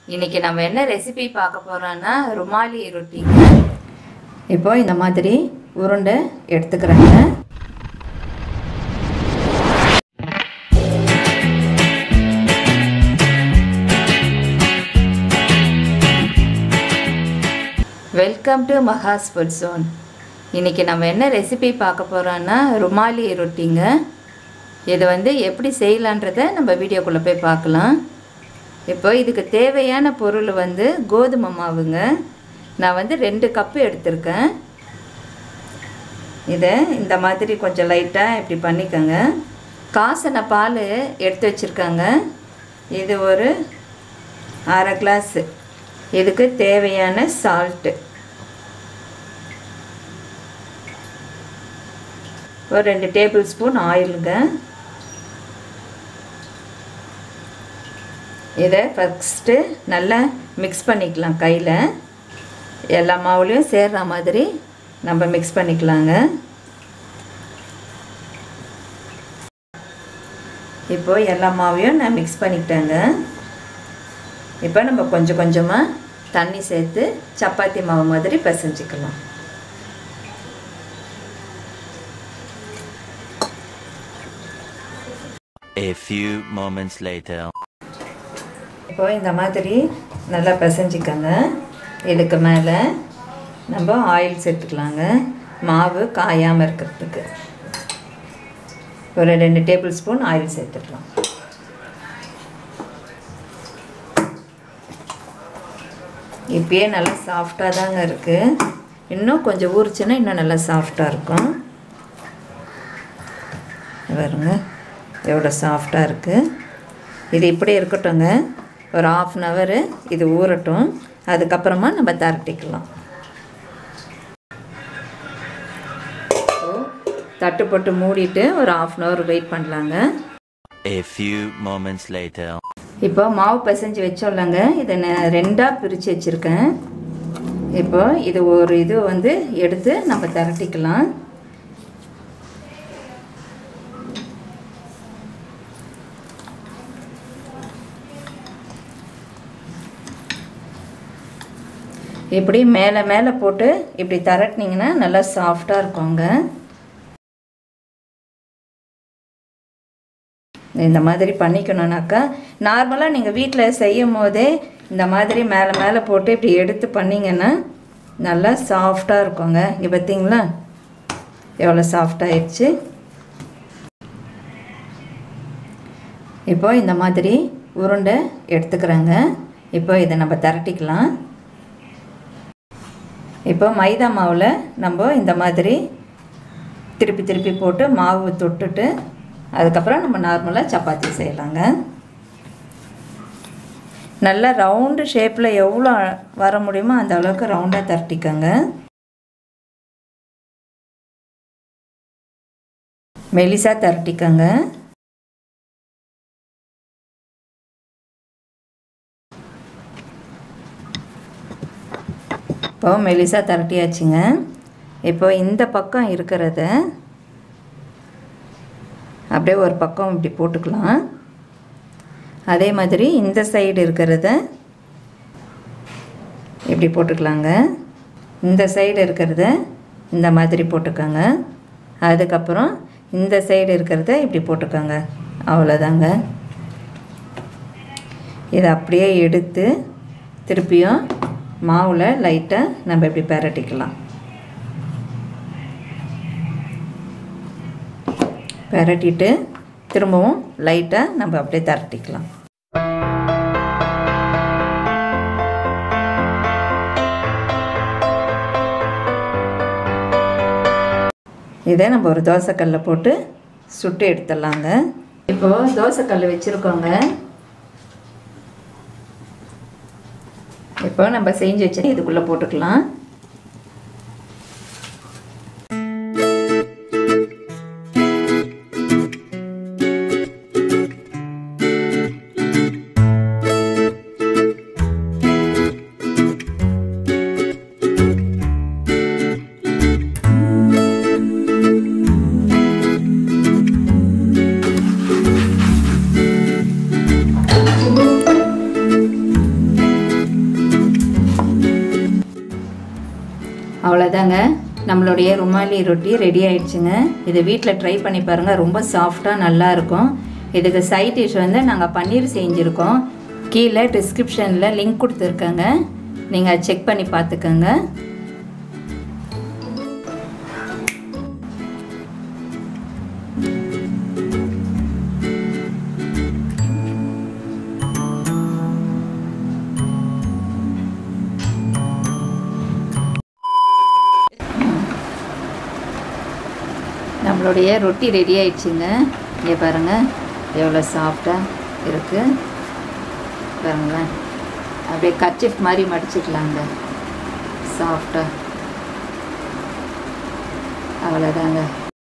இன்னைக்கு நம்ம என்ன ரெசிபி பார்க்க போறோம்னா ருமாலி ரொட்டிங்க இப்போ இந்த மாதிரி உருண்டை எடுத்துக்கிறேங்க welcome to Maha's food zone இன்றைக்கி நம்ம என்ன ரெசிபி பார்க்க போகிறோன்னா ருமாலி ரொட்டிங்க இது வந்து எப்படி செய்யலான்றதை நம்ம வீடியோக்குள்ளே போய் பார்க்கலாம் இப்போ இதுக்கு தேவையான பொருள் வந்து கோதுமை மாவுங்க நான் வந்து ரெண்டு கப்பு எடுத்திருக்கேன் இதை இந்த மாதிரி கொஞ்சம் லைட்டாக இப்படி பண்ணிக்கோங்க காசனை பால் எடுத்து வச்சுருக்காங்க இது ஒரு அரை கிளாஸு இதுக்கு தேவையான சால்ட்டு ஒரு ரெண்டு டேபிள் ஸ்பூன் ஆயிலுங்க இதை ஃபஸ்ட்டு நல்லா மிக்ஸ் பண்ணிக்கலாம் கையில் எல்லா மாவுலேயும் சேர்ற மாதிரி நம்ம மிக்ஸ் பண்ணிக்கலாங்க இப்போ எல்லா மாவையும் நான் மிக்ஸ் பண்ணிக்கிட்டேங்க இப்போ நம்ம கொஞ்சம் கொஞ்சமாக தண்ணி சேர்த்து சப்பாத்தி மாவு மாதிரி பிசைஞ்சிக்கலாம் A few moments later. இப்போ இந்த மாதிரி நல்லா பிசைஞ்சிக்கோங்க இதுக்கு மேலே நம்ம ஆயில் சேர்த்துக்கலாங்க மாவு காயாமல் இருக்கிறதுக்கு ஒரு ரெண்டு டேபிள் ஸ்பூன் ஆயில் சேர்த்துக்கலாம் இப்பயே நல்லா சாஃப்டாக தாங்க இருக்குது இன்னும் கொஞ்சம் ஊறிச்சுன்னா இன்னும் நல்லா சாஃப்டாக இருக்கும் பாருங்க எவ்வளோ சாஃப்டாக இருக்குது இது இப்படி இருக்கட்டும்ங்க ஒரு ஆஃப் அன் ஹவரு இது ஊறட்டும் அதுக்கப்புறமா நம்ம தரட்டிக்கலாம் தட்டு போட்டு மூடிட்டு ஒரு ஆஃப் அன் ஹவர் வெயிட் பண்ணலாங்க A few moments later. இப்போ மாவு பிசைஞ்சு வச்சோம்லங்க இதை நான் ரெண்டாக பிரித்து வச்சுருக்கேன் இப்போ இது ஒரு இது வந்து எடுத்து நம்ம திரட்டிக்கலாம் இப்படி மேலே மேலே போட்டு இப்படி திரட்டினீங்கன்னா நல்லா சாஃப்டாக இருக்குங்க இந்த மாதிரி பண்ணிக்கணும்னாக்கா நார்மலாக நீங்கள் வீட்டில் செய்யும் போதே இந்த மாதிரி மேலே மேலே போட்டு இப்படி எடுத்து பண்ணிங்கன்னா நல்லா சாஃப்டாக இருக்குங்க இங்கே பார்த்தீங்களா எவ்வளோ சாஃப்டாகிடுச்சு இப்போ இந்த மாதிரி உருண்டை எடுத்துக்கிறேங்க இப்போ இதை நம்ம திரட்டிக்கலாம் இப்போ மைதா மாவில் நம்ம இந்த மாதிரி திருப்பி திருப்பி போட்டு மாவு தொட்டுட்டு அதுக்கப்புறம் நம்ம நார்மலாக சப்பாத்தி செய்யலாங்க நல்லா ரவுண்டு ஷேப்பில் எவ்வளோ வர முடியுமோ அந்த அளவுக்கு ரவுண்டாக தரட்டிக்கோங்க மெலிசாக தரட்டிக்கோங்க இப்போ மெலிசாக தரட்டியாச்சுங்க இப்போ இந்த பக்கம் இருக்கிறத அப்படியே ஒரு பக்கம் இப்படி போட்டுக்கலாம் அதே மாதிரி இந்த சைடு இருக்கிறத இப்படி போட்டுக்கலாங்க இந்த சைடு இருக்கிறத இந்த மாதிரி போட்டுக்கோங்க அதுக்கப்புறம் இந்த சைடு இருக்கிறத இப்படி போட்டுக்கோங்க அவ்வளோதாங்க இதை அப்படியே எடுத்து திருப்பியும் மாவில் லைட்டாக நம்ம இப்படி பெரட்டிக்கலாம் பெரட்டிட்டு திரும்பவும் லைட்டாக நம்ம அப்படியே திரட்டிக்கலாம் இதை நம்ம ஒரு தோசைக்கல்ல போட்டு சுட்டு எடுத்துடலாங்க இப்போ தோசைக்கல் வச்சுருக்கோங்க இப்போ நம்ம செஞ்சு வச்சு இதுக்குள்ளே போட்டுக்கலாம் அவ்வளோதாங்க நம்மளுடைய ருமாலி ரொட்டி ரெடி ஆயிடுச்சுங்க இதை வீட்டில் ட்ரை பண்ணி பாருங்கள் ரொம்ப சாஃப்டாக நல்லா இருக்கும் இதுக்கு சைட் டிஷ் வந்து நாங்கள் பன்னீர் செஞ்சுருக்கோம் கீழே டிஸ்கிரிப்ஷனில் லிங்க் கொடுத்துருக்கேங்க நீங்கள் செக் பண்ணி பார்த்துக்கோங்க நம்மளுடைய ரொட்டி ரெடி ஆயிடுச்சுங்க இங்கே பாருங்கள் எவ்வளோ சாஃப்டாக இருக்குது பாருங்களேன் அப்படியே கச்சிஃப் மாதிரி மடிச்சுக்கலாங்க சாஃப்டாக அவ்வளோதாங்க